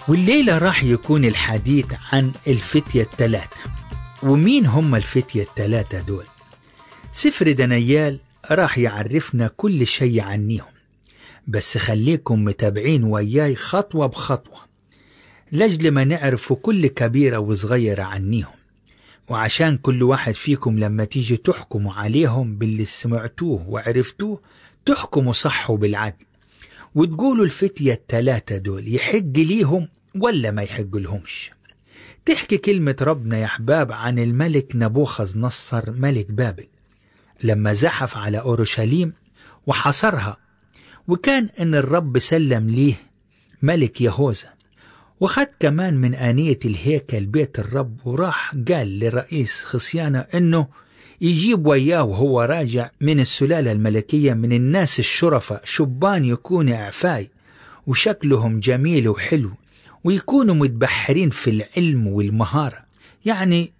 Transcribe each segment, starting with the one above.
والليلة راح يكون الحديث عن الفتية الثلاثة ومين هم الفتية الثلاثة دول سفر دانيال راح يعرفنا كل شيء عنيهم بس خليكم متابعين وياي خطوة بخطوة لجل ما نعرفوا كل كبيرة وصغيرة عنيهم وعشان كل واحد فيكم لما تيجي تحكموا عليهم باللي سمعتوه وعرفتوه تحكموا صح وبالعدل وتقولوا الفتية التلاتة دول يحق ليهم ولا ما يحق لهمش تحكي كلمة ربنا يا أحباب عن الملك نبوخذ نصر ملك بابل لما زحف على أورشليم وحصرها وكان إن الرب سلم ليه ملك يهوذا وخد كمان من آنية الهيكل بيت الرب وراح قال لرئيس خصيانة إنه يجيب وياه وهو راجع من السلالة الملكية من الناس الشرفة شبان يكونوا إعفاي وشكلهم جميل وحلو ويكونوا متبحرين في العلم والمهارة يعني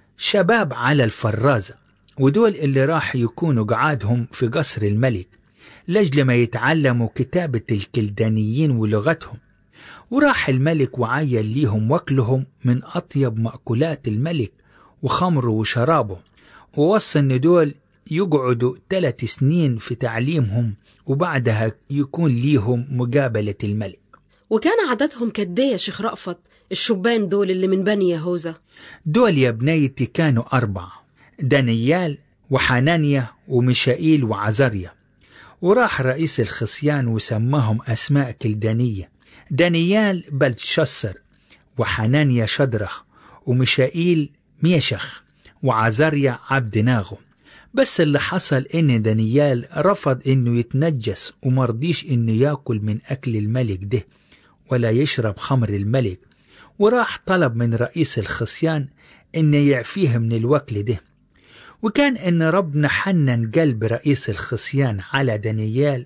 شباب على الفرازة ودول اللي راح يكونوا قعادهم في قصر الملك لجل ما يتعلموا كتابة الكلدانيين ولغتهم وراح الملك وعين ليهم وكلهم من أطيب مأكولات الملك وخمره وشرابه ووصى إن دول يقعدوا ثلاث سنين في تعليمهم وبعدها يكون ليهم مقابلة الملك وكان عددهم قد ايه يا شيخ رأفت الشبان دول اللي من بني يهوذا دول يا بنيتي كانوا أربعة دانيال وحنانيا وميشائيل وعزريا وراح رئيس الخصيان وسماهم أسماء كلدانية دانيال بلتشسر وحنانيا شدرخ وميشائيل ميشخ وعزريا عبد ناغو بس اللي حصل ان دانيال رفض انه يتنجس ومرضيش انه ياكل من اكل الملك ده ولا يشرب خمر الملك وراح طلب من رئيس الخصيان انه يعفيه من الوكل ده وكان ان ربنا حنن قلب رئيس الخصيان على دانيال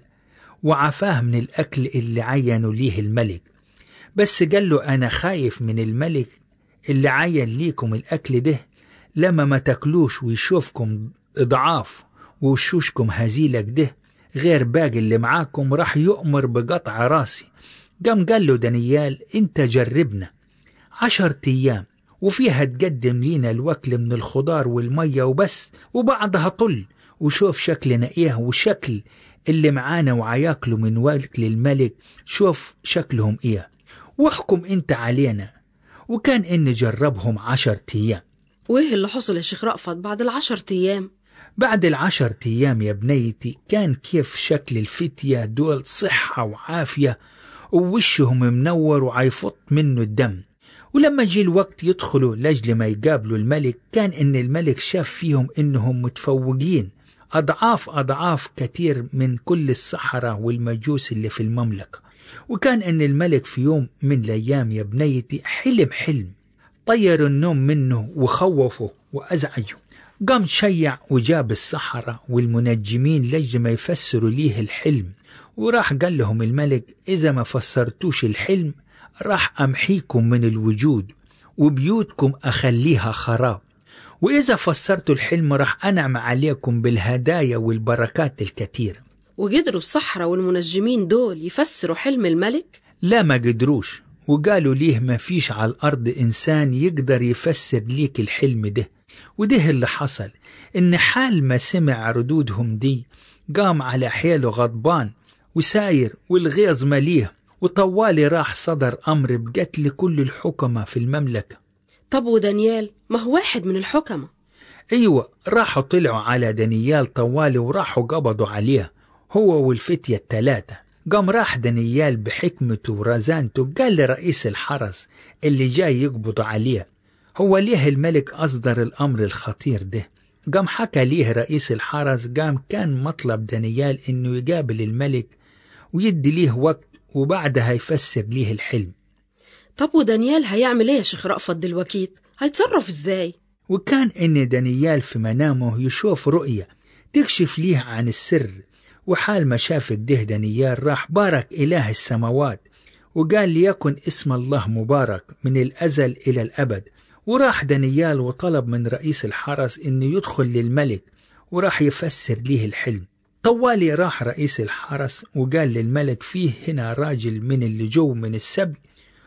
وعفاه من الاكل اللي عينوا ليه الملك بس قال له انا خايف من الملك اللي عين ليكم الاكل ده لما ما تاكلوش ويشوفكم اضعاف ووشوشكم هزيلة كده غير باقي اللي معاكم راح يؤمر بقطع راسي قام قال له دانيال انت جربنا عشر ايام وفيها تقدم لينا الوكل من الخضار والمية وبس وبعدها طل وشوف شكلنا ايه وشكل اللي معانا وعياكلوا من وكل الملك شوف شكلهم ايه واحكم انت علينا وكان ان جربهم عشر ايام وايه اللي حصل يا شيخ رأفت بعد العشر ايام بعد العشر أيام يا بنيتي كان كيف شكل الفتية دول صحة وعافية ووشهم منور وعيفط منه الدم ولما جي الوقت يدخلوا لجل ما يقابلوا الملك كان إن الملك شاف فيهم إنهم متفوقين أضعاف أضعاف كتير من كل السحرة والمجوس اللي في المملكة وكان إن الملك في يوم من الأيام يا بنيتي حلم حلم طيروا النوم منه وخوفوا وأزعجوا قام شيع وجاب السحرة والمنجمين لج ما يفسروا ليه الحلم وراح قال لهم الملك إذا ما فسرتوش الحلم راح أمحيكم من الوجود وبيوتكم أخليها خراب وإذا فسرتوا الحلم راح أنعم عليكم بالهدايا والبركات الكثيرة وقدروا السحرة والمنجمين دول يفسروا حلم الملك لا ما قدروش وقالوا ليه ما فيش على الأرض إنسان يقدر يفسر ليك الحلم ده وده اللي حصل إن حال ما سمع ردودهم دي قام على حيله غضبان وساير والغيظ مليه وطوالي راح صدر أمر بقتل كل الحكمة في المملكة طب ودانيال ما هو واحد من الحكمة أيوة راحوا طلعوا على دانيال طوالي وراحوا قبضوا عليه هو والفتية التلاتة قام راح دانيال بحكمته ورزانته قال لرئيس الحرس اللي جاي يقبض عليه هو ليه الملك أصدر الأمر الخطير ده قام حكى ليه رئيس الحرس قام كان مطلب دانيال إنه يقابل الملك ويدي ليه وقت وبعدها يفسر ليه الحلم طب ودانيال هيعمل ايه يا شيخ رأفت دلوكيت هيتصرف ازاي وكان إن دانيال في منامه يشوف رؤية تكشف ليه عن السر وحال ما شاف ده دانيال راح بارك إله السماوات وقال ليكن اسم الله مبارك من الأزل إلى الأبد وراح دانيال وطلب من رئيس الحرس إنه يدخل للملك وراح يفسر ليه الحلم طوالي راح رئيس الحرس وقال للملك فيه هنا راجل من اللي جو من السبي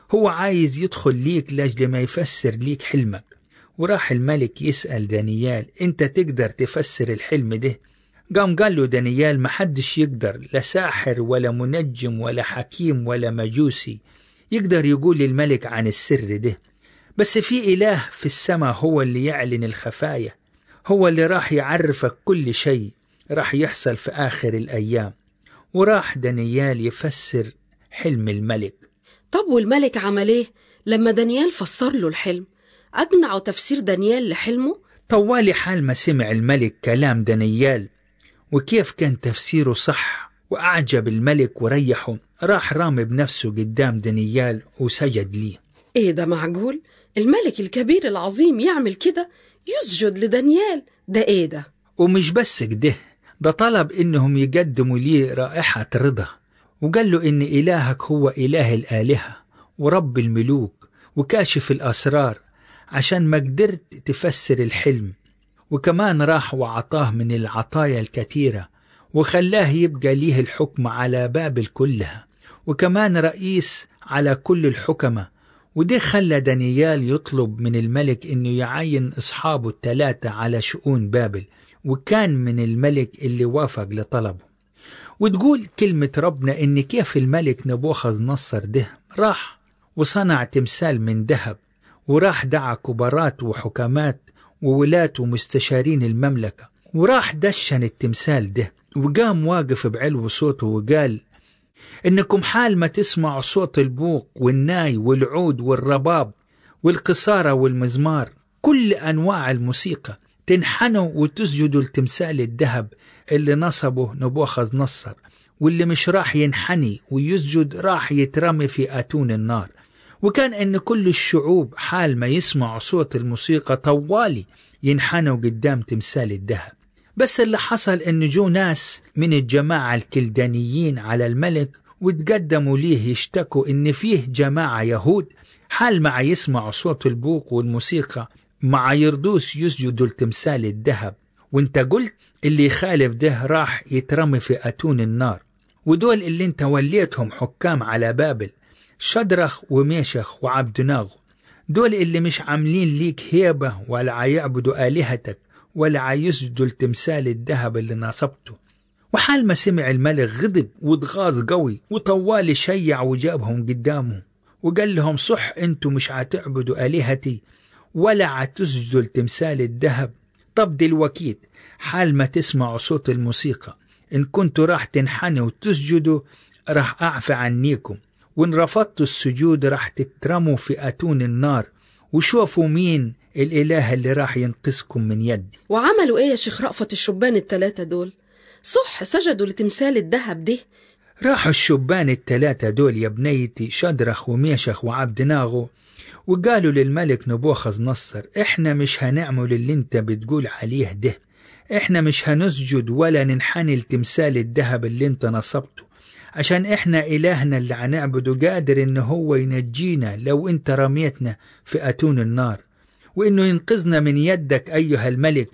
هو عايز يدخل ليك لاجل ما يفسر ليك حلمك وراح الملك يسأل دانيال انت تقدر تفسر الحلم ده قام قال له دانيال محدش يقدر لا ساحر ولا منجم ولا حكيم ولا مجوسي يقدر يقول للملك عن السر ده بس في إله في السماء هو اللي يعلن الخفايا هو اللي راح يعرفك كل شيء راح يحصل في آخر الأيام وراح دانيال يفسر حلم الملك طب والملك عمل ايه لما دانيال فسر له الحلم أقنعه تفسير دانيال لحلمه طوالي حال ما سمع الملك كلام دانيال وكيف كان تفسيره صح وأعجب الملك وريحه راح رامي بنفسه قدام دانيال وسجد ليه ايه ده معقول الملك الكبير العظيم يعمل كده يسجد لدانيال ده ايه ده ومش بس كده ده طلب إنهم يقدموا ليه رائحة رضا وقال له إن إلهك هو إله الآلهة ورب الملوك وكاشف الأسرار عشان ما قدرت تفسر الحلم وكمان راح وعطاه من العطايا الكثيرة وخلاه يبقى ليه الحكم على بابل كلها وكمان رئيس على كل الحكمة وده خلى دانيال يطلب من الملك انه يعين اصحابه الثلاثة على شؤون بابل وكان من الملك اللي وافق لطلبه وتقول كلمة ربنا ان كيف الملك نبوخذ نصر ده راح وصنع تمثال من ذهب وراح دعا كبارات وحكامات وولاة ومستشارين المملكة وراح دشن التمثال ده وقام واقف بعلو صوته وقال إنكم حال ما تسمعوا صوت البوق والناي والعود والرباب والقصارة والمزمار كل أنواع الموسيقى تنحنوا وتسجدوا لتمثال الذهب اللي نصبه نبوخذ نصر واللي مش راح ينحني ويسجد راح يترمي في أتون النار وكان إن كل الشعوب حال ما يسمعوا صوت الموسيقى طوالي ينحنوا قدام تمثال الذهب بس اللي حصل إن جو ناس من الجماعة الكلدانيين على الملك وتقدموا ليه يشتكوا إن فيه جماعة يهود حال ما يسمعوا صوت البوق والموسيقى مع يردوس يسجدوا لتمثال الذهب وانت قلت اللي يخالف ده راح يترمي في أتون النار ودول اللي انت وليتهم حكام على بابل شدرخ وميشخ وعبدناغ دول اللي مش عاملين ليك هيبة ولا عيعبدوا آلهتك ولا عيسجدوا لتمثال الذهب اللي نصبته وحال ما سمع الملك غضب واتغاظ قوي وطوالي شيع وجابهم قدامه وقال لهم صح انتوا مش عتعبدوا آلهتي ولا عتسجدوا لتمثال الذهب طب دلوكيت حال ما تسمعوا صوت الموسيقى إن كنتوا راح تنحنوا وتسجدوا راح أعفى عنيكم وإن رفضتوا السجود راح تترموا في أتون النار وشوفوا مين الإله اللي راح ينقذكم من يدي وعملوا ايه يا شيخ رأفت الشبان التلاتة دول صح سجدوا لتمثال الذهب ده راحوا الشبان التلاتة دول يا بنيتي شدرخ وميشخ وعبد ناغو وقالوا للملك نبوخذ نصر احنا مش هنعمل اللي انت بتقول عليه ده احنا مش هنسجد ولا ننحني لتمثال الذهب اللي انت نصبته عشان احنا الهنا اللي هنعبده قادر ان هو ينجينا لو انت رميتنا في اتون النار وانه ينقذنا من يدك ايها الملك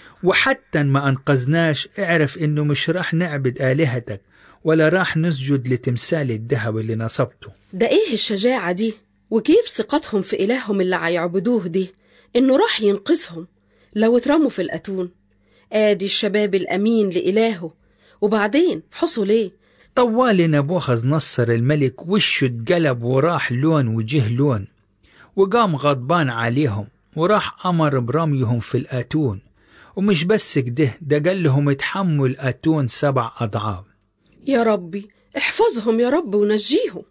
وحتى ما انقذناش اعرف انه مش راح نعبد الهتك ولا راح نسجد لتمثال الذهب اللي نصبته ده ايه الشجاعة دي وكيف ثقتهم في إلههم اللي هيعبدوه دي إنه راح ينقذهم لو اترموا في الأتون آدي الشباب الأمين لإلهه وبعدين فحصوا ليه طوال نبوخذ نصر الملك وشه اتقلب وراح لون وجه لون وقام غضبان عليهم وراح أمر برميهم في الأتون ومش بس كده ده قال لهم اتحموا الأتون سبع أضعاف يا ربي احفظهم يا رب ونجيهم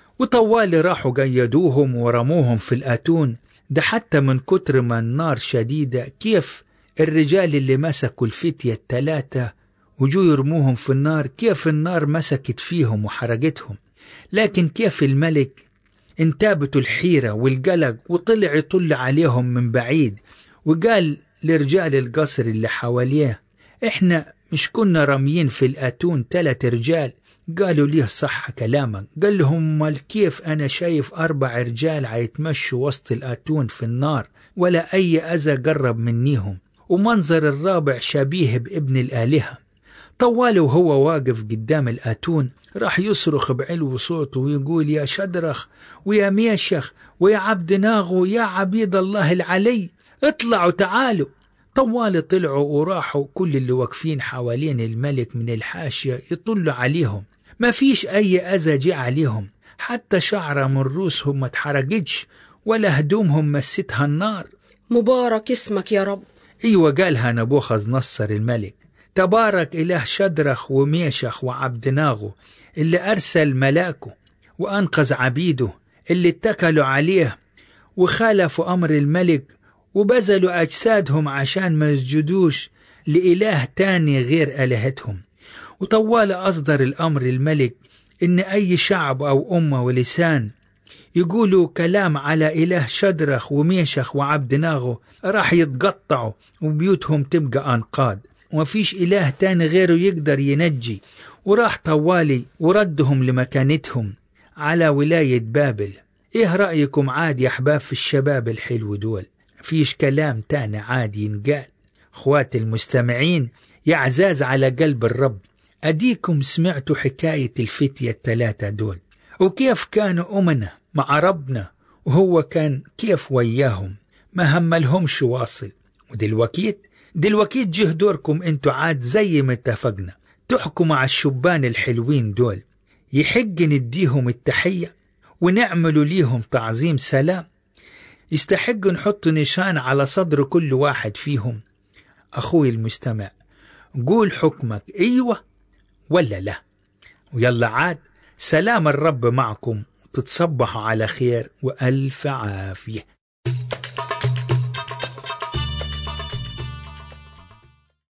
وطوال راحوا قيدوهم ورموهم في الأتون ده حتى من كتر ما النار شديدة كيف الرجال اللي مسكوا الفتية التلاتة وجو يرموهم في النار كيف النار مسكت فيهم وحرقتهم لكن كيف الملك انتابته الحيرة والقلق وطلع يطل عليهم من بعيد وقال لرجال القصر اللي حواليه احنا مش كنا راميين في الأتون تلات رجال قالوا ليه صح كلامك قال لهم مال كيف أنا شايف أربع رجال عيتمشوا وسط الأتون في النار ولا أي أذى قرب منيهم ومنظر الرابع شبيه بابن الآلهة طوال وهو واقف قدام الآتون راح يصرخ بعلو صوته ويقول يا شدرخ ويا ميشخ ويا عبد ناغو يا عبيد الله العلي اطلعوا تعالوا طوال طلعوا وراحوا كل اللي واقفين حوالين الملك من الحاشية يطلوا عليهم ما فيش أي أذى جه عليهم حتى شعرة من رؤوسهم ما اتحرقتش ولا هدومهم مستها النار مبارك اسمك يا رب ايوه قالها نبوخذ نصر الملك تبارك إله شدرخ وميشخ وعبد ناغو اللي أرسل ملاكه وأنقذ عبيده اللي اتكلوا عليه وخالفوا أمر الملك وبذلوا أجسادهم عشان ما يسجدوش لإله تاني غير آلهتهم وطوال أصدر الأمر الملك إن أي شعب أو أمة ولسان يقولوا كلام على إله شدرخ وميشخ وعبد ناغو راح يتقطعوا وبيوتهم تبقى أنقاض ومفيش إله تاني غيره يقدر ينجي وراح طوالي وردهم لمكانتهم على ولاية بابل إيه رأيكم عاد يا أحباب في الشباب الحلو دول فيش كلام تاني عادي ينقال اخوات المستمعين يا عزاز على قلب الرب أديكم سمعتوا حكاية الفتية الثلاثة دول وكيف كانوا أمنا مع ربنا وهو كان كيف وياهم ما هملهمش واصل ودلوكيت دلوكيت جه دوركم انتوا عاد زي ما اتفقنا تحكوا مع الشبان الحلوين دول يحق نديهم التحية ونعملوا ليهم تعظيم سلام يستحق نحط نشان على صدر كل واحد فيهم أخوي المستمع قول حكمك أيوة ولا لا ويلا عاد سلام الرب معكم تتصبحوا على خير وألف عافية